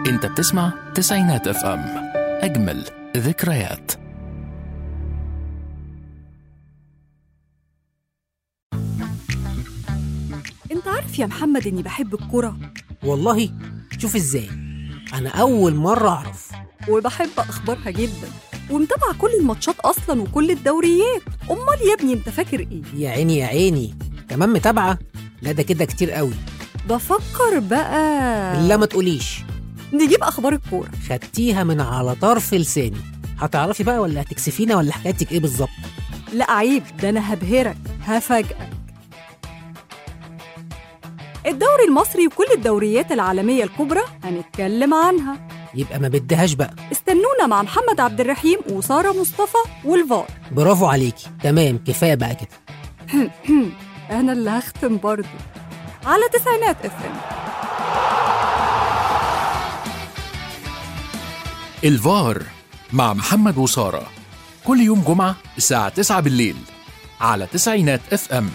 انت بتسمع تسعينات اف ام اجمل ذكريات انت عارف يا محمد اني بحب الكرة والله شوف ازاي انا اول مره اعرف وبحب اخبارها جدا ومتابعة كل الماتشات اصلا وكل الدوريات امال يا ابني انت فاكر ايه يا عيني يا عيني كمان متابعه لا ده كده كتير قوي بفكر بقى لا ما تقوليش نجيب اخبار الكورة خدتيها من على طرف لساني هتعرفي بقى ولا هتكسفينا ولا حكايتك ايه بالظبط لا عيب ده انا هبهرك هفاجئك الدوري المصري وكل الدوريات العالمية الكبرى هنتكلم عنها يبقى ما بدهاش بقى استنونا مع محمد عبد الرحيم وسارة مصطفى والفار برافو عليكي تمام كفايه بقى كده انا اللي هختم برضه على تسعينات اف ام الفار مع محمد وسارة كل يوم جمعة الساعة 9 بالليل على تسعينات اف ام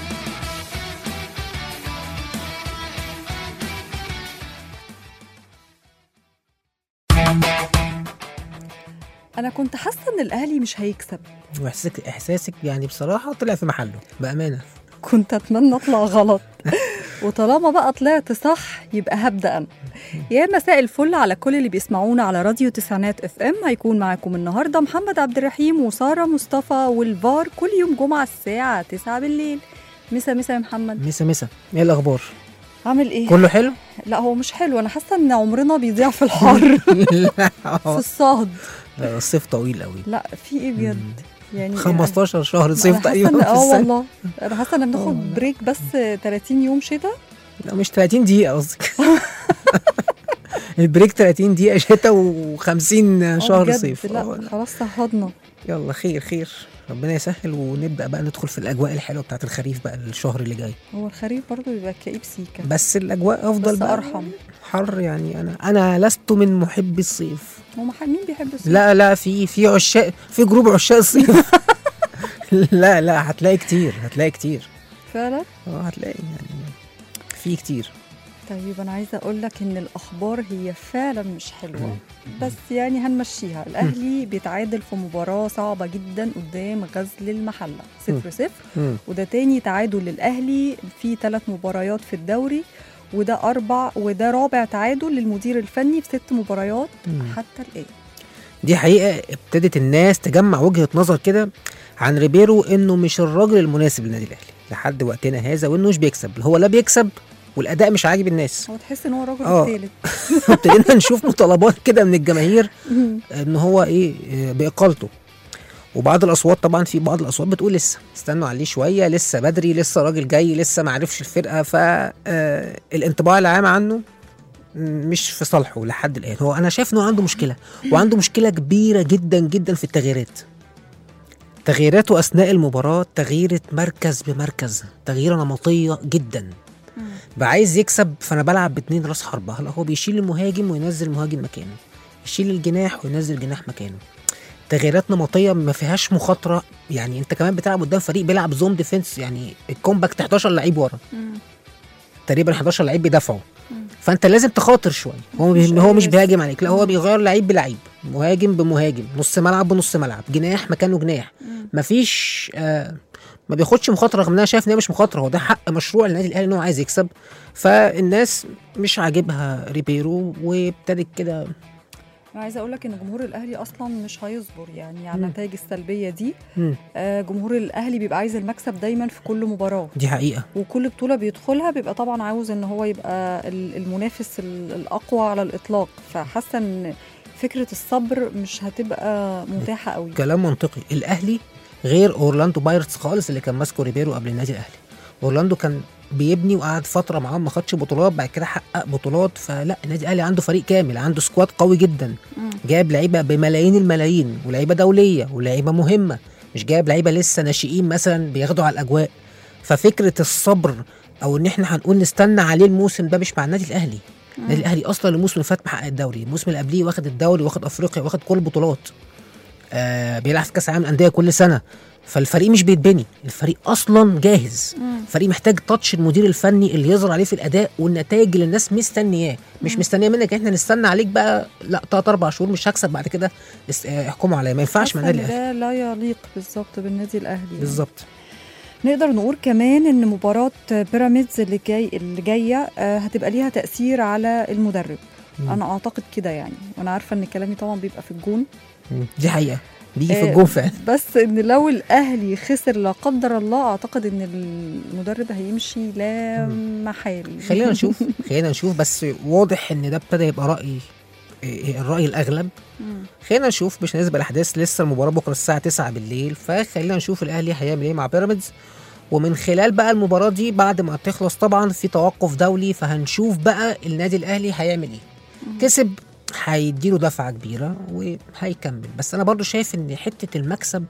انا كنت حاسه ان الاهلي مش هيكسب واحساسك احساسك يعني بصراحه طلع في محله بامانه كنت اتمنى اطلع غلط وطالما بقى طلعت صح يبقى هبدا انا يا مساء الفل على كل اللي بيسمعونا على راديو تسعينات اف ام هيكون معاكم النهارده محمد عبد الرحيم وساره مصطفى والفار كل يوم جمعه الساعه 9 بالليل مسا مسا يا محمد مسا مسا ايه الاخبار عامل ايه كله حلو لا هو مش حلو انا حاسه ان عمرنا بيضيع في الحر لا في الصهد لا، الصيف طويل قوي لا في ايه بجد يعني 15 شهر أنا صيف حاسة تقريبا إن- في اه السنة. والله انا حاسه ان آه. بناخد بريك بس 30 يوم شتاء لا مش 30 دقيقة قصدك البريك 30 دقيقة شتاء و50 آه شهر بجد، صيف آه، لا خلاص صهدنا يلا خير خير ربنا يسهل ونبدأ بقى ندخل في الأجواء الحلوة بتاعت الخريف بقى الشهر اللي جاي هو الخريف برضه بيبقى كئيب سيكا بس الأجواء أفضل بس بقى ارحم حر يعني أنا أنا لست من محبي الصيف هو مح- مين بيحب الصيف لا لا في في عشاق في جروب عشاق الصيف لا لا هتلاقي كتير هتلاقي كتير فعلا اه هتلاقي يعني في كتير طيب انا عايزه اقول لك ان الاخبار هي فعلا مش حلوه بس يعني هنمشيها الاهلي بيتعادل في مباراه صعبه جدا قدام غزل المحله صفر صفر مم. وده تاني تعادل للأهلي في ثلاث مباريات في الدوري وده أربع وده رابع تعادل للمدير الفني في ست مباريات مم. حتى الآن دي حقيقة ابتدت الناس تجمع وجهة نظر كده عن ريبيرو انه مش الراجل المناسب للنادي الاهلي لحد وقتنا هذا وانه مش بيكسب هو لا بيكسب والاداء مش عاجب الناس هو تحس إن هو الراجل آه. الثالث ابتدينا نشوف مطالبات كده من الجماهير ان هو ايه آه، باقالته وبعض الاصوات طبعا في بعض الاصوات بتقول لسه استنوا عليه شويه لسه بدري لسه راجل جاي لسه ما عرفش الفرقه فالانطباع العام عنه مش في صالحه لحد الان هو انا شايف انه عنده مشكله وعنده مشكله كبيره جدا جدا في التغييرات تغييراته اثناء المباراه تغييره مركز بمركز تغييره نمطيه جدا بقى عايز يكسب فانا بلعب باتنين راس حربه هلا هو بيشيل المهاجم وينزل مهاجم مكانه يشيل الجناح وينزل جناح مكانه تغييرات نمطيه ما فيهاش مخاطره يعني انت كمان بتلعب قدام فريق بيلعب زوم ديفense يعني الكومباكت 11 لعيب ورا تقريبا 11 لعيب بيدافعوا فانت لازم تخاطر شويه هو مش مش هو مش قاسي. بيهاجم عليك لا هو بيغير لعيب بلعيب مهاجم بمهاجم نص ملعب بنص ملعب جناح مكانه جناح مفيش آه ما بياخدش مخاطره رغم ان انا شايف ان هي مش مخاطره هو ده حق مشروع النادي الاهلي ان هو عايز يكسب فالناس مش عاجبها ريبيرو وابتدت كده أنا عايزة أقول لك إن جمهور الأهلي أصلا مش هيصبر يعني على مم. النتائج السلبية دي مم. آه جمهور الأهلي بيبقى عايز المكسب دايما في كل مباراة دي حقيقه وكل بطولة بيدخلها بيبقى طبعا عاوز ان هو يبقى ال- المنافس ال- الأقوى على الإطلاق فحاسة ان فكرة الصبر مش هتبقى متاحة قوي كلام منطقي الاهلي غير اورلاندو بايرتس خالص اللي كان ماسكه ريبيرو قبل النادي الاهلي اورلاندو كان بيبني وقعد فتره معاهم ما خدش بطولات بعد كده حقق بطولات فلا النادي الاهلي عنده فريق كامل عنده سكواد قوي جدا مم. جايب لعيبه بملايين الملايين ولعيبه دوليه ولعيبه مهمه مش جايب لعيبه لسه ناشئين مثلا بياخدوا على الاجواء ففكره الصبر او ان احنا هنقول نستنى عليه الموسم ده مش مع النادي الاهلي النادي الاهلي اصلا الموسم اللي فات محقق الدوري الموسم اللي قبليه واخد الدوري واخد افريقيا واخد كل البطولات آه بيلعب في كاس العالم للانديه كل سنه فالفريق مش بيتبني الفريق اصلا جاهز مم. الفريق محتاج تاتش المدير الفني اللي يظهر عليه في الاداء والنتائج اللي الناس مستنياه مش مستنيه منك احنا نستنى عليك بقى لا ثلاث اربع شهور مش هكسب بعد كده اس- آه، احكموا عليا ما ينفعش مع حاسة النادي إن الاهلي ده لا يليق بالظبط بالنادي الاهلي يعني. بالظبط نقدر نقول كمان ان مباراه بيراميدز اللي جاي اللي جايه آه، هتبقى ليها تاثير على المدرب مم. انا اعتقد كده يعني وانا عارفه ان كلامي طبعا بيبقى في الجون مم. دي حقيقه بيجي في آه، الجون فعلا بس ان لو الاهلي خسر لا قدر الله اعتقد ان المدرب هيمشي لا محال خلينا نشوف خلينا نشوف بس واضح ان ده ابتدى يبقى راي إيه، الراي الاغلب مم. خلينا نشوف مش هنسبق الاحداث لسه المباراه بكره الساعه 9 بالليل فخلينا نشوف الاهلي هيعمل ايه مع بيراميدز ومن خلال بقى المباراه دي بعد ما تخلص طبعا في توقف دولي فهنشوف بقى النادي الاهلي هيعمل ايه كسب هيديله دفعه كبيره وهيكمل بس انا برضو شايف ان حته المكسب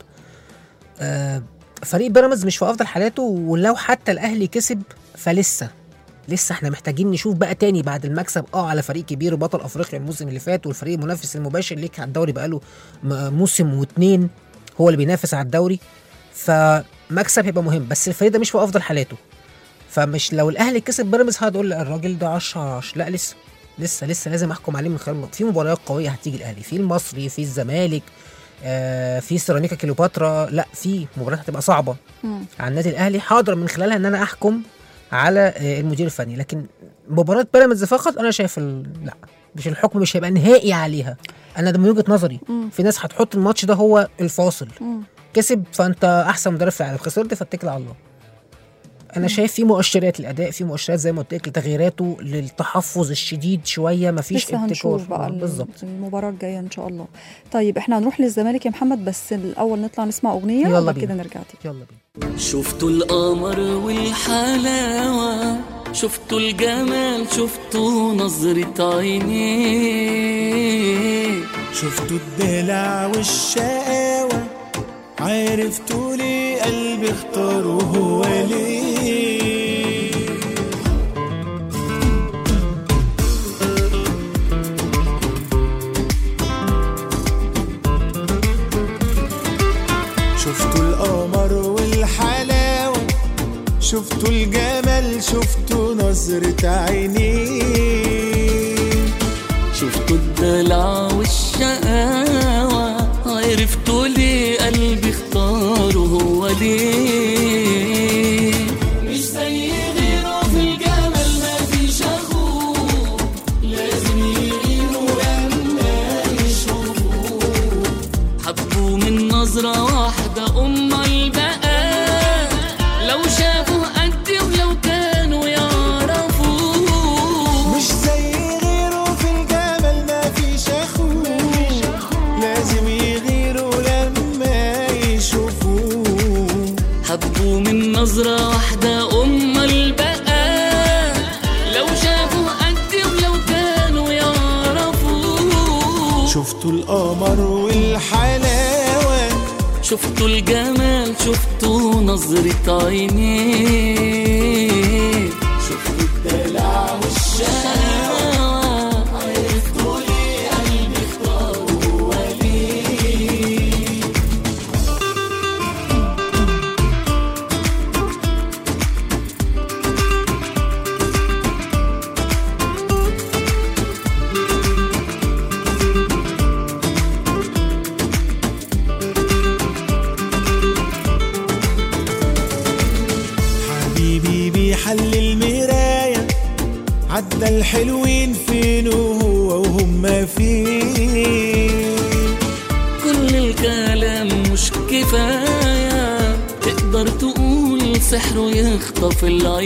آه فريق بيراميدز مش في افضل حالاته ولو حتى الاهلي كسب فلسه لسه احنا محتاجين نشوف بقى تاني بعد المكسب اه على فريق كبير وبطل افريقيا الموسم اللي فات والفريق المنافس المباشر ليك على الدوري بقاله م- موسم واتنين هو اللي بينافس على الدوري فمكسب هيبقى مهم بس الفريق ده مش في افضل حالاته فمش لو الاهلي كسب بيراميدز هتقول لا الراجل ده 10 على 10 لا لسه لسه لسه لازم احكم عليه من خلال في مباريات قويه هتيجي الاهلي في المصري في الزمالك آه في سيراميكا كليوباترا لا في مباريات هتبقى صعبه مم. على النادي الاهلي حاضر من خلالها ان انا احكم على آه، المدير الفني لكن مباراه بيراميدز فقط انا شايف ال... لا مش الحكم مش هيبقى نهائي عليها انا ده من وجهه نظري مم. في ناس هتحط الماتش ده هو الفاصل مم. كسب فانت احسن مدرب في العالم خسرت فاتكل على الله انا شايف في مؤشرات الاداء في مؤشرات زي ما قلت لك لتغييراته للتحفظ الشديد شويه مفيش لسه هنشوف ابتكار بقى آه، ال- بالظبط المباراه الجايه ان شاء الله طيب احنا هنروح للزمالك يا محمد بس الاول نطلع نسمع اغنيه يلا وبعد بينا. كده نرجع تاني يلا بينا شفتوا القمر والحلاوة شفتوا الجمال شفتوا نظرة عينيه شفتوا الدلع والشقاوة عرفتوا ليه قلبي اختاره هو ليه شفتوا القمر والحلاوة شفتوا الجمال شفتوا نظرة عينيه شفتوا الدلع والشقاوة عرفتوا ليه قلبي اختاره هو ليه مش زي غيره في الجمال ما فيش اخوه لازم يغيروا لما يشوفوه حبوا من نظرة واحدة أم البقاء لو شافوا قدي ولو كانوا يعرفوه مش زي غيره في الجمال ما فيش اخوه لازم يغيروا لما يشوفوه حبوا من نظرة واحدة أم البقاء لو شافوا قدي ولو كانوا يعرفوه شفتوا القمر والحلاوة شفتوا الجمال شفتوا نظرة عينيه شفتوا الدلع والشقاوة عرفتوا ليه قلبي اختاره هو ليه حبيبي بيحل المراية عدى الحلوين فين وهو وهم فين كل الكلام مش كفاية تقدر تقول سحره يخطف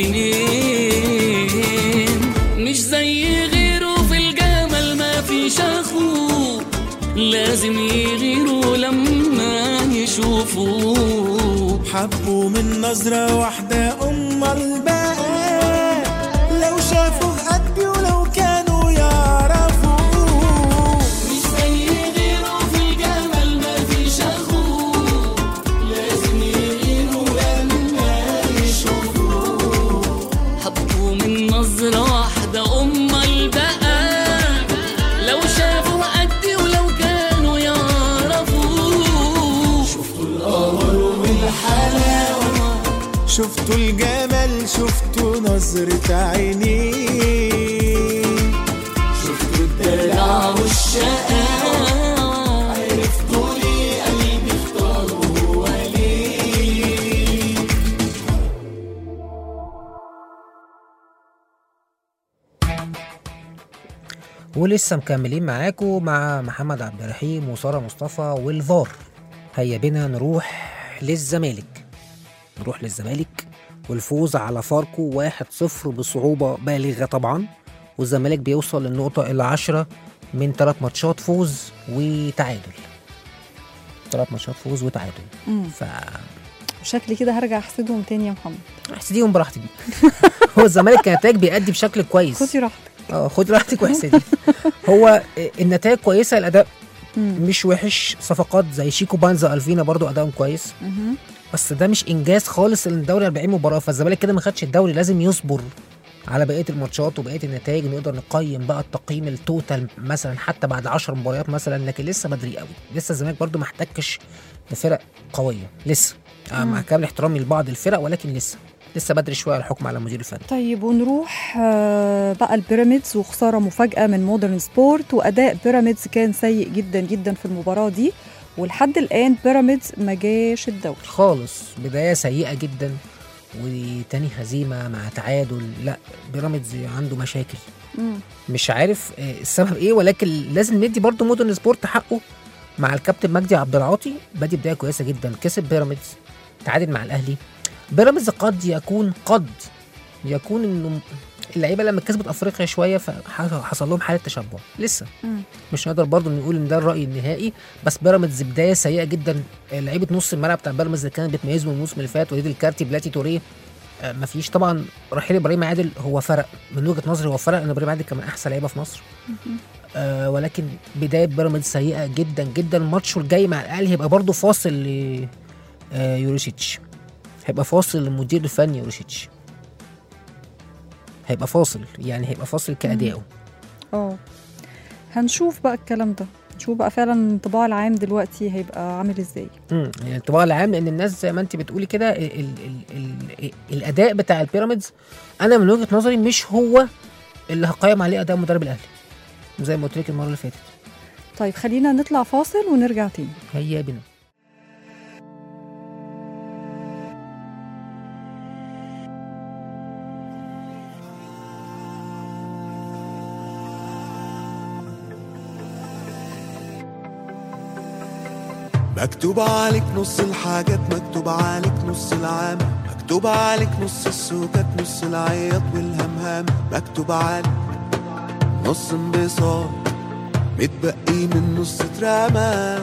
العينين مش زي غيره في الجمال ما فيش اخوه لازم يغيروا لما يشوفوه حبوا من نظرة واحدة أم البقاء لو شافوا قدي ولو كانوا يعرفوه مش زي غيره في الجمال ما فيش اخوه لازم يغيروا لما يشوفوه حبوا من نظرة واحدة أم البقاء لو شافوا قدي ولو كانوا يعرفوه شفتوا القمر شفتوا الجمال شفتوا نظرة عيني شفتوا الدلع والشقاوة عرفتوا لي قلبي اختاره هو ليه ولسه مكملين معاكم مع محمد عبد الرحيم وساره مصطفى والفار هيا بنا نروح للزمالك نروح للزمالك والفوز على فاركو 1-0 بصعوبة بالغة طبعا والزمالك بيوصل للنقطة العشرة من ثلاث ماتشات فوز وتعادل ثلاث ماتشات فوز وتعادل مم. ف شكلي كده هرجع احسدهم تاني يا محمد احسديهم براحتك هو الزمالك كنتاج بيأدي بشكل كويس خدي راحتك اه خد راحتك واحسدي هو النتائج كويسه الاداء مم. مش وحش صفقات زي شيكو بانزا الفينا برضو ادائهم كويس مهم. بس ده مش انجاز خالص ان الدوري 40 مباراه فالزمالك كده ما خدش الدوري لازم يصبر على بقيه الماتشات وبقيه النتائج نقدر نقيم بقى التقييم التوتال مثلا حتى بعد 10 مباريات مثلا لكن لسه بدري قوي لسه الزمالك برضو ما احتكش بفرق قويه لسه آه مع كامل احترامي لبعض الفرق ولكن لسه لسه بدري شويه على الحكم على المدير الفني طيب ونروح آه، بقى البيراميدز وخساره مفاجاه من مودرن سبورت واداء بيراميدز كان سيء جدا جدا في المباراه دي ولحد الان بيراميدز ما جاش الدوري خالص بدايه سيئه جدا وتاني هزيمه مع تعادل لا بيراميدز عنده مشاكل مم. مش عارف آه، السبب ايه ولكن لازم ندي برضو مودرن سبورت حقه مع الكابتن مجدي عبد العاطي بادي بدايه كويسه جدا كسب بيراميدز تعادل مع الاهلي بيراميدز قد يكون قد يكون انه اللعيبه لما كسبت افريقيا شويه فحصل لهم حاله تشبع لسه مم. مش نقدر برضو نقول ان ده الراي النهائي بس بيراميدز بدايه سيئه جدا آه، لعيبه نص الملعب بتاع بيراميدز اللي كانت بتميزه من الموسم اللي فات وليد الكارتي بلاتي توريه آه، مفيش طبعا رحيل ابراهيم عادل هو فرق من وجهه نظري هو فرق ان ابراهيم عادل كان من احسن لعيبه في مصر آه ولكن بدايه بيراميدز سيئه جدا جدا الماتش الجاي مع الاهلي هيبقى برضو فاصل ل آه يوريشيتش هيبقى فاصل للمدير الفني يوريشيتش هيبقى فاصل يعني هيبقى فاصل كادائه اه هنشوف بقى الكلام ده نشوف بقى فعلا الانطباع العام دلوقتي هيبقى عامل ازاي امم يعني الانطباع العام لان الناس زي ما انت بتقولي كده ال ال ال ال الاداء بتاع البيراميدز انا من وجهه نظري مش هو اللي هقيم عليه اداء مدرب الاهلي زي ما قلت لك المره اللي فاتت طيب خلينا نطلع فاصل ونرجع تاني هيا بنا مكتوب عليك نص الحاجات مكتوب عليك نص العام مكتوب عليك نص السكات نص العياط والهمهام مكتوب عليك نص انبساط متبقي من نص اترمى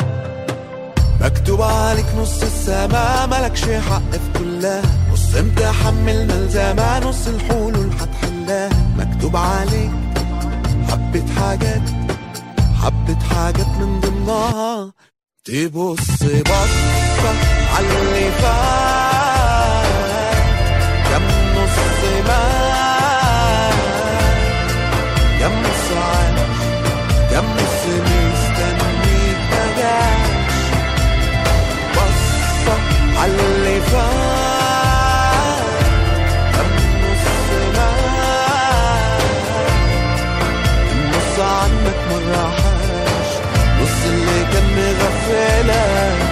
مكتوب عليك نص السما ملكش حق في كلها نص امتحان من الملزمة نص الحلول هتحلها مكتوب عليك حبة حاجات حبة حاجات من ضمنها تبص بصة على اللي فات كم نص مات كم نص عاش كم نص مستنيك مجاش بصة على اللي فات كم نص مات النص عنك مرة حاش نص اللي كان مغفلك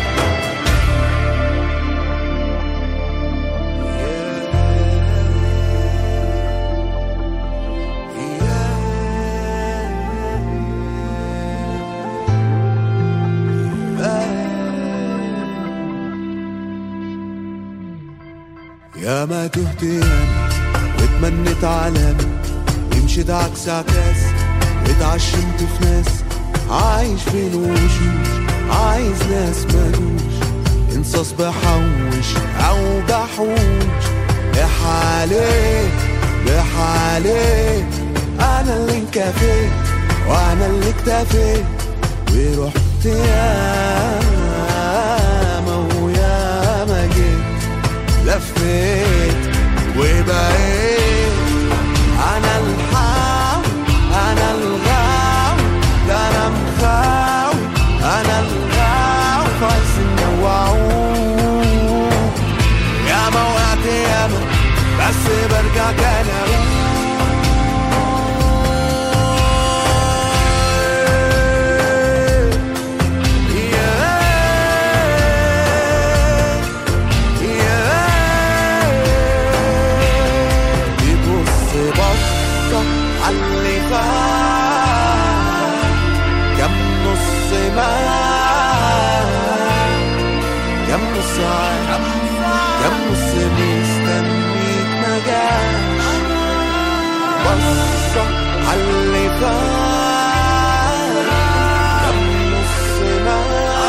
يا ما تهت ياما واتمنيت علامة ومشيت عكس عكاس واتعشمت في ناس عايش بين وشوش عايز ناس مالوش انصاص بحوش او بحوش بحالي بحالي انا اللي انكفيت وانا اللي اكتفيت ورحت ياما وياما جيت لفيت وبقيت انا الحاوي انا الغاوي ده انا مخاوي انا الغاوي عايزين نوعوه يا ما الصح عاللي فات كم نصنا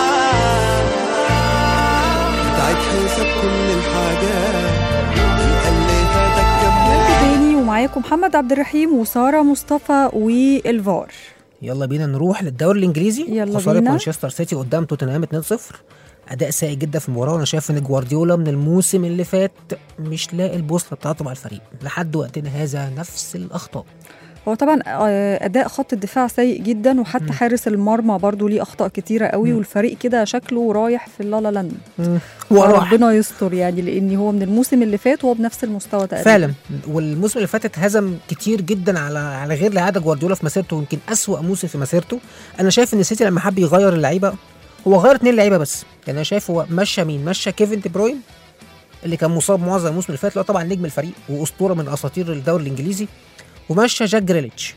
تعيد حساب كل الحاجات اللي فاتك كمل تاني ومعاكم محمد عبد الرحيم وساره مصطفى والفار يلا بينا نروح للدوري الانجليزي يلا خساره بينا. مانشستر سيتي قدام توتنهام 2-0 اداء سيء جدا في المباراه وانا شايف ان جوارديولا من الموسم اللي فات مش لاقي البوصله بتاعته مع الفريق لحد وقتنا هذا نفس الاخطاء هو طبعا آه، اداء خط الدفاع سيء جدا وحتى حارس المرمى برضو ليه اخطاء كتيره قوي والفريق كده شكله رايح في اللالا لاند وراح ربنا يستر يعني لان هو من الموسم اللي فات وهو بنفس المستوى تقريبا فعلا والموسم اللي فات اتهزم كتير جدا على على غير العاده جوارديولا في مسيرته يمكن اسوأ موسم في مسيرته انا شايف ان السيتي لما حب يغير اللعيبه هو غير اتنين لعيبه بس يعني انا شايف هو مشى مين مشى كيفن دي بروين اللي كان مصاب معظم الموسم اللي فات اللي هو طبعا نجم الفريق واسطوره من اساطير الدوري الانجليزي ومشى جاك جريليتش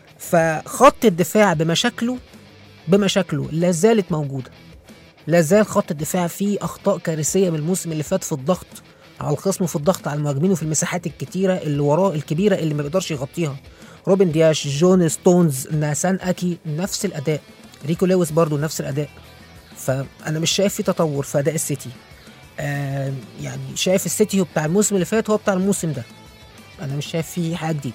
فخط الدفاع بمشاكله بمشاكله لا زالت موجوده لا زال خط الدفاع فيه اخطاء كارثيه من الموسم اللي فات في الضغط على الخصم وفي الضغط على المهاجمين وفي المساحات الكتيره اللي وراه الكبيره اللي ما بيقدرش يغطيها روبن دياش جون ستونز ناسان اكي نفس الاداء ريكو لويس برضو نفس الاداء فانا مش شايف في تطور في اداء السيتي آه يعني شايف السيتي هو بتاع الموسم اللي فات هو بتاع الموسم ده انا مش شايف فيه حاجه جديده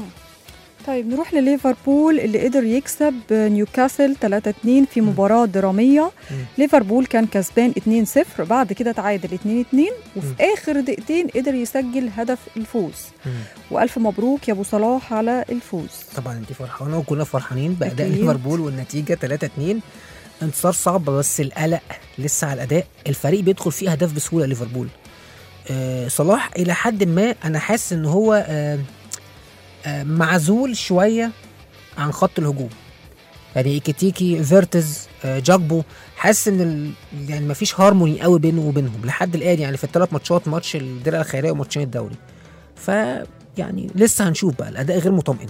طيب نروح لليفربول اللي قدر يكسب نيوكاسل 3-2 في مباراة درامية ليفربول كان كسبان 2-0 بعد كده تعادل 2-2 وفي آخر دقيقتين قدر يسجل هدف الفوز وألف مبروك يا أبو صلاح على الفوز طبعا انت فرحانه وكلنا فرحانين باداء أكيد. ليفربول والنتيجه 3 2 انتصار صعب بس القلق لسه على الاداء الفريق بيدخل فيه اهداف بسهوله ليفربول آه صلاح الى حد ما انا حاسس ان هو آه آه معزول شويه عن خط الهجوم يعني ايكيتيكي فيرتز آه جاكبو حاسس ان ال... يعني مفيش هارموني قوي بينه وبينهم لحد الان يعني في الثلاث ماتشات ماتش الدرع الخيريه وماتشين الدوري ف يعني لسه هنشوف بقى الاداء غير مطمئن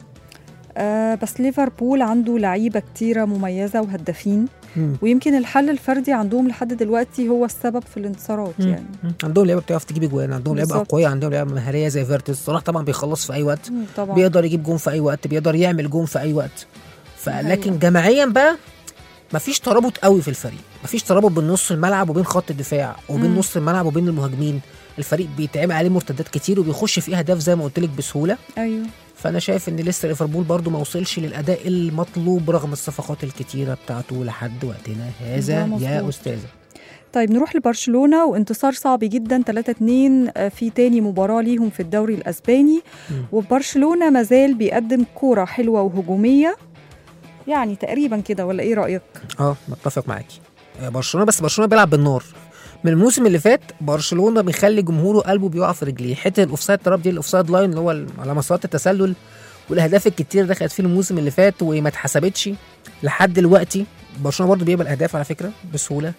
آه بس ليفربول عنده لعيبة كتيرة مميزة وهدافين مم. ويمكن الحل الفردي عندهم لحد دلوقتي هو السبب في الانتصارات يعني مم. عندهم لعيبه بتعرف تجيب اجوان عندهم لعيبه بالظبط. اقوياء عندهم لعيبه مهاريه زي فيرتز صلاح طبعا بيخلص في اي وقت مم، طبعا بيقدر يجيب جون في اي وقت بيقدر يعمل جون في اي وقت حقيقة. فلكن جماعيا بقى مفيش ترابط قوي في الفريق مفيش ترابط بين نص الملعب وبين خط الدفاع وبين مم. نص الملعب وبين المهاجمين الفريق بيتعمل عليه مرتدات كتير وبيخش فيه اهداف زي ما قلت لك بسهوله ايوه فانا شايف ان لسه ليفربول برضو ما وصلش للاداء المطلوب رغم الصفقات الكتيره بتاعته لحد وقتنا ده هذا يا مظبوط. استاذه طيب نروح لبرشلونة وانتصار صعب جدا 3-2 في تاني مباراة ليهم في الدوري الأسباني مم. وبرشلونة مازال بيقدم كورة حلوة وهجومية يعني تقريبا كده ولا ايه رأيك؟ اه متفق معاكي آه، برشلونه بس برشلونه بيلعب بالنار من الموسم اللي فات برشلونه بيخلي جمهوره قلبه بيقع في رجليه حته الاوفسايد تراب دي الاوفسايد لاين اللي هو ال- على مسارات التسلل والاهداف الكتير دخلت فيه الموسم اللي فات وما اتحسبتش لحد دلوقتي برشلونه برضه بيقبل اهداف على فكره بسهوله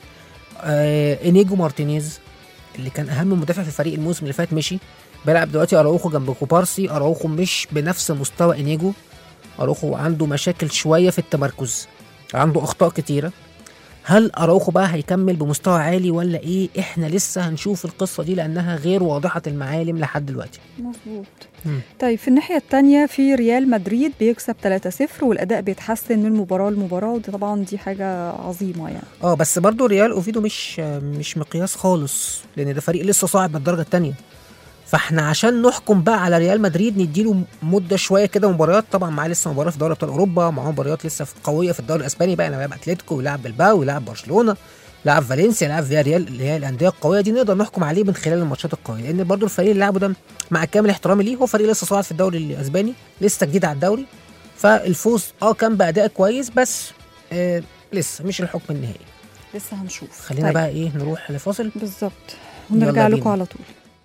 آه انيجو مارتينيز اللي كان اهم مدافع في الفريق الموسم اللي فات مشي بيلعب دلوقتي اراوخو جنب كوبارسي اراوخو مش بنفس مستوى انيجو اراوخو عنده مشاكل شويه في التمركز عنده اخطاء كتيره هل اراوخو بقى هيكمل بمستوى عالي ولا ايه احنا لسه هنشوف القصه دي لانها غير واضحه المعالم لحد دلوقتي مظبوط مم. طيب في الناحية التانية في ريال مدريد بيكسب 3-0 والأداء بيتحسن من مباراة لمباراة ودي طبعا دي حاجة عظيمة يعني اه بس برضو ريال اوفيدو مش مش مقياس خالص لان ده فريق لسه صاعد من الدرجه الثانيه فاحنا عشان نحكم بقى على ريال مدريد نديله مده شويه كده مباريات طبعا معاه لسه مباراه في دوري ابطال اوروبا معاه مباريات لسه في- قويه في الدوري الاسباني بقى يلعب اتلتيكو ويلعب بلباو ويلعب برشلونه يلعب فالنسيا يلعب فيا ريال اللي هي الانديه القويه دي نقدر نحكم عليه من خلال الماتشات القويه لان برضو الفريق اللي لعبه ده مع كامل احترامي ليه هو فريق لسه صاعد في الدوري الاسباني لسه جديد على الدوري فالفوز اه كان باداء كويس بس آه لسه مش الحكم النهائي لسه هنشوف خلينا طيب. بقى ايه نروح لفاصل بالظبط يلا ونرجع لكم بينا. على طول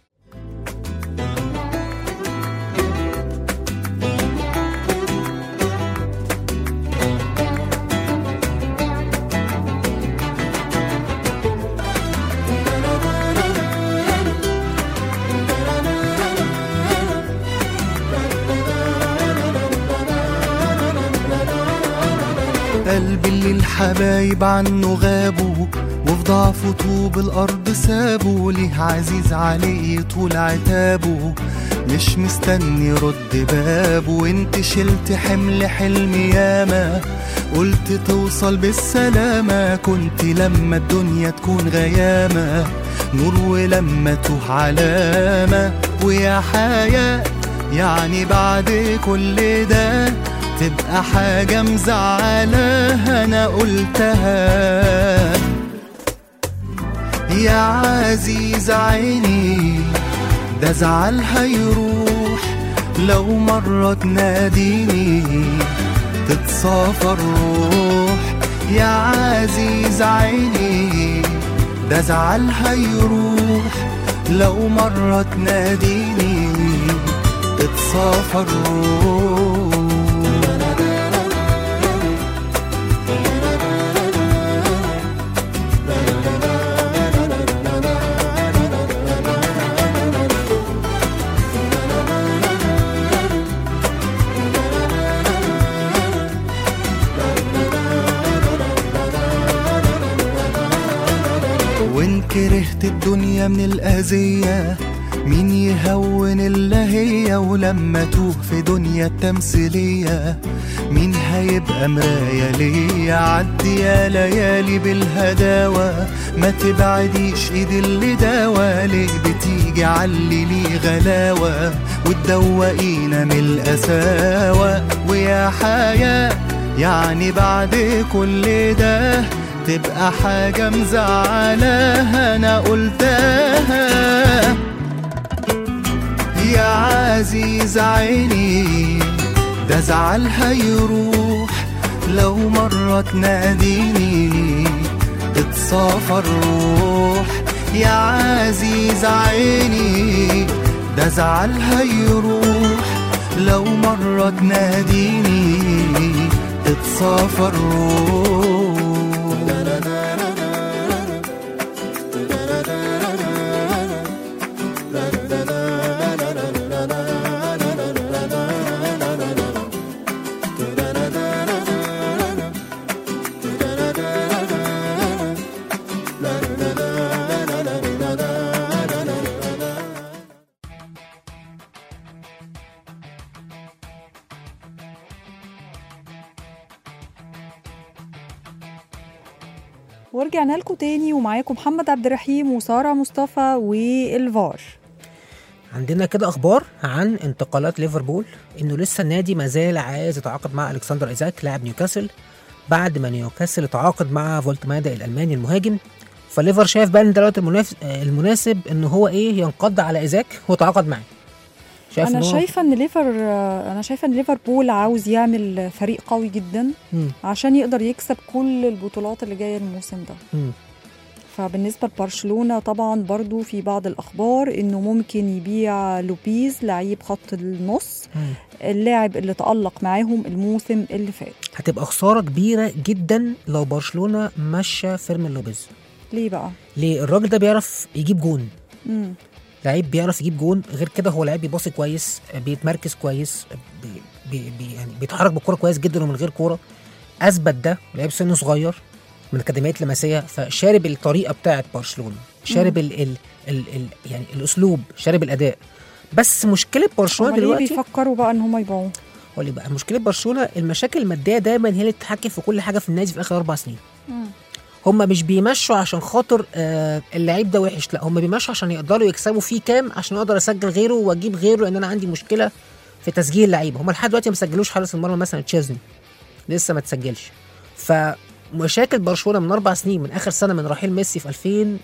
قلبي اللي الحبايب عنه غابوا وفي ضعفه طوب الأرض سابوا ليه عزيز عليه طول عتابه مش مستني رد باب وانت شلت حمل حلمي ياما قلت توصل بالسلامة كنت لما الدنيا تكون غيامة نور ولما توه علامة ويا حياة يعني بعد كل ده تبقى حاجة مزعلة أنا قلتها يا عزيز عيني ده زعل هيروح لو مرة تناديني تتصافى الروح يا عزيز عيني ده زعل هيروح لو مرة تناديني تتصافى الروح وان كرهت الدنيا من الأذية مين يهون إلا هي ولما توه في دنيا التمثيلية مين هيبقى مراية ليا عدي يا ليالي بالهداوة ما تبعديش ايد اللي داوى ليه بتيجي علي لي غلاوة وتدوقينا من القساوة ويا حياة يعني بعد كل ده تبقى حاجة مزعلة أنا قلتها يا عزيز عيني ده زعل هيروح لو مرة تناديني تتصافى الروح يا عزيز عيني ده زعل هيروح لو مرة تناديني تتصافى الروح ورجعنا لكم تاني ومعاكم محمد عبد الرحيم وساره مصطفى والفار عندنا كده اخبار عن انتقالات ليفربول انه لسه النادي ما زال عايز يتعاقد مع الكسندر ايزاك لاعب نيوكاسل بعد ما نيوكاسل اتعاقد مع فولتمادا الالماني المهاجم فليفر شايف بقى ان دلوقتي المناف... آه، المناسب ان هو ايه ينقض على ايزاك ويتعاقد معاه شايف انا إن هو- شايفه ان ليفر انا شايفه ان ليفربول عاوز يعمل فريق قوي جدا مم. عشان يقدر يكسب كل البطولات اللي جايه الموسم ده مم. فبالنسبه لبرشلونه طبعا برضو في بعض الاخبار انه ممكن يبيع لوبيز لعيب خط النص مم. اللاعب اللي تالق معاهم الموسم اللي فات هتبقى خساره كبيره جدا لو برشلونه مشى فيرمين لوبيز ليه بقى ليه الراجل ده بيعرف يجيب جون مم. لعيب بيعرف يجيب جون غير كده هو لعيب بيباصي كويس بيتمركز كويس بي بي بي يعني بيتحرك بالكوره كويس جدا ومن غير كوره اثبت ده لعيب سنه صغير من اكاديميات لمسيه فشارب الطريقه بتاعه برشلونه شارب ال ال ال ال يعني الاسلوب شارب الاداء بس مشكله برشلونه هما ليه دلوقتي بيفكروا بقى ان هم يبيعوه هو اللي بقى مشكله برشلونه المشاكل الماديه دايما هي اللي بتتحكم في كل حاجه في النادي في اخر اربع سنين هم مش بيمشوا عشان خاطر آه اللعيب ده وحش لا هم بيمشوا عشان يقدروا يكسبوا فيه كام عشان اقدر اسجل غيره واجيب غيره لان انا عندي مشكله في تسجيل لعيبه هم لحد دلوقتي ما سجلوش حارس المرمى مثلا تشيزني لسه ما تسجلش فمشاكل برشلونه من اربع سنين من اخر سنه من رحيل ميسي في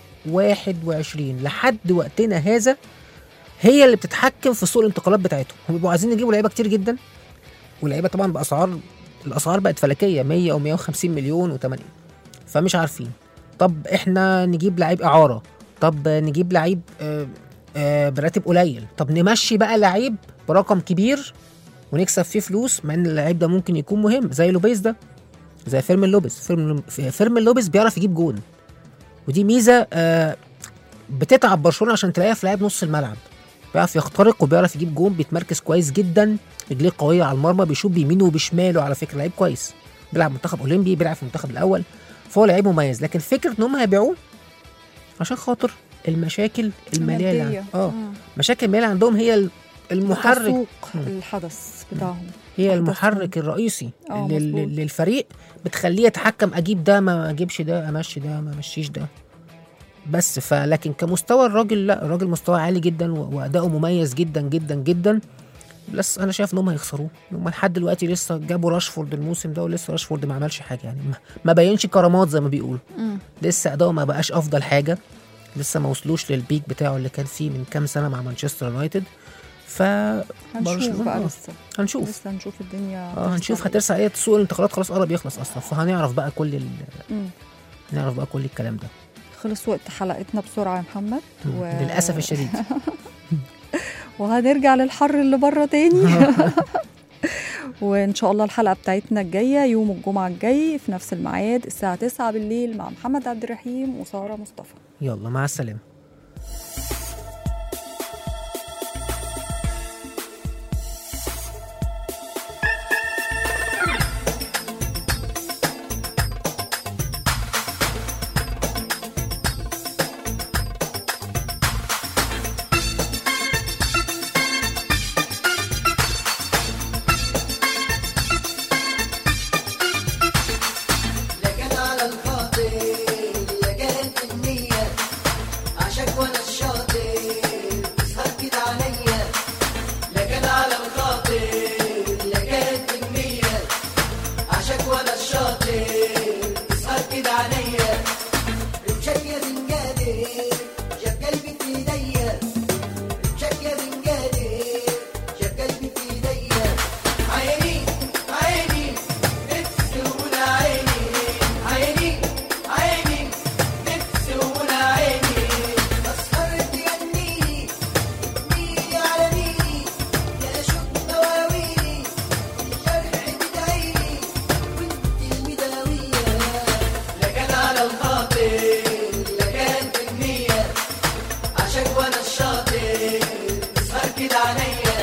2021 لحد وقتنا هذا هي اللي بتتحكم في سوق الانتقالات بتاعتهم هم بيبقوا عايزين يجيبوا لعيبه كتير جدا ولعيبه طبعا باسعار الاسعار بقت فلكيه 100 او 150 مليون و80 فمش عارفين طب احنا نجيب لعيب اعاره طب نجيب لعيب آه، آه، براتب قليل طب نمشي بقى لعيب برقم كبير ونكسب فيه فلوس مع ان اللعيب ده ممكن يكون مهم زي لوبيز ده زي فيرمين لوبيز فيرمين فيرمين لوبيز بيعرف يجيب جون ودي ميزه آه، بتتعب برشلونه عشان تلاقيها في لعيب نص الملعب بيعرف يخترق وبيعرف يجيب جون بيتمركز كويس جدا رجليه قويه على المرمى بيشوط بيمينه وبشماله على فكره لعيب كويس بيلعب منتخب اولمبي بيلعب في المنتخب الاول فهو لعيب مميز لكن فكره ان هم هيبيعوه عشان خاطر المشاكل الماليه اللي المادية. عند- اه مم. مشاكل الماليه عندهم هي ال- المحرك تسوق مم. الحدث بتاعهم هي أحداث المحرك الرئيسي آه، لل- مظبوط. للفريق بتخليه يتحكم اجيب ده ما اجيبش ده امشي ده ما امشيش ده بس فلكن كمستوى الراجل لا الراجل مستوى عالي جدا و- واداؤه مميز جدا جدا جدا بس انا شايف ان هم هيخسروه هم لحد دلوقتي لسه جابوا راشفورد الموسم ده ولسه راشفورد ما عملش حاجه يعني ما- ما بينش كرامات زي ما بيقولوا مم. لسه اداؤه ما بقاش افضل حاجه لسه ما وصلوش للبيك بتاعه اللي كان فيه من كام سنه مع مانشستر يونايتد ف هنشوف برشلونة، بقى آه. لسه هنشوف لسه هنشوف الدنيا اه هنشوف هتحصل هترسى ايه سوق الانتقالات خلاص قرب يخلص اصلا فهنعرف بقى كل ال... إيه. مم. نعرف بقى كل الكلام ده خلص وقت حلقتنا بسرعه يا محمد و... للاسف الشديد وهنرجع للحر اللي بره تاني وان شاء الله الحلقه بتاعتنا الجايه يوم الجمعه الجاي في نفس الميعاد الساعه 9 بالليل مع محمد عبد الرحيم وساره مصطفى يلا مع السلامه لكن على الخاطر لكانت النية عشاك وانا الشاطر تسهر كده عليا لكن على الخاطر لكانت النية عشاك وانا الشاطر تسهر كده عليا رمشك يا زنجادر جاب قلبي في ايديا رمشك يا زنجادر جاب قلبي في ايديا عيني عيني نفسي ولا عيني عيني عيني نفسي ولا عيني اسهر تجنيني تجنيني على ميني يا شوق مواويلي الجرح بدعيني وانت المداوية لكن على الخاطر لكان في النية عشاك وانا الشاطر تسهر كده عليا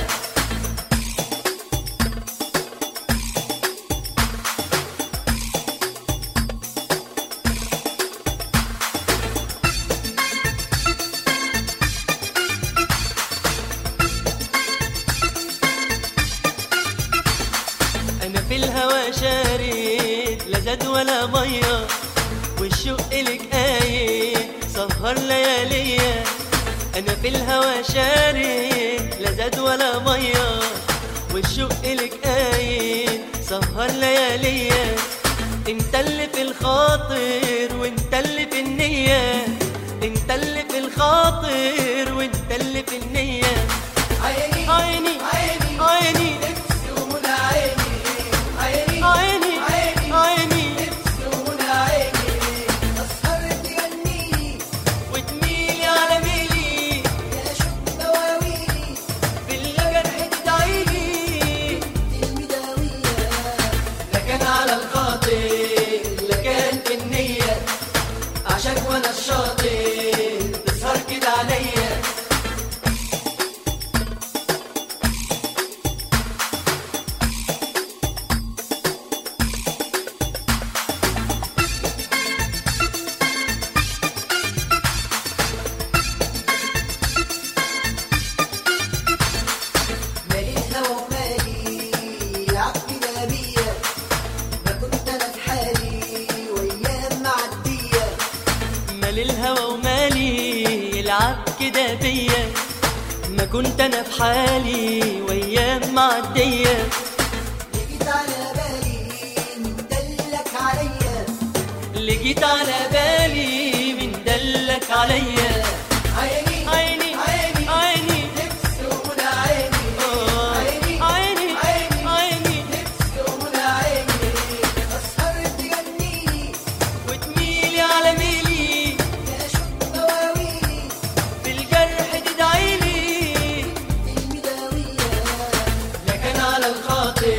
انا في الهوى شارد لا زاد ولا ميه والشوق لك قايد سهر لياليا انا في الهوى شارد لا زاد ولا ميه والشوق لك قايد سهر لياليا انت اللي في الخاطر وانت اللي في النيه انت اللي في الخاطر وانت اللي في النيه عيني عيني عيني عيني نفسي ولا عيني عيني عيني عيني عيني نفسي ولا عيني اسهر تجنيني وتميلي على ميلي يا شوق مواويلي بالجرح تدعيلي المداوية لكن على الخاطر لكان في النية عشاك وانا الشاطر تسهر كده عليا مالي الهوى ومالي عقلي نبية ما كنت انا في حالي وايام معدية مال الهوى ومالي يلعب كده بيا ما كنت انا في حالي وايام معديه جيت على بالي من دلك عليا اللي جيت على بالي من دلك عليا عيني عيني عيني عيني نفسي ولا عيني آه. عيني عيني عيني عيني نفسي ولا عيني اسهر تجنيني وتميلي على ميلي يا شوق مواويلي بالجرح تدعيلي المداوية لكن على الخاطر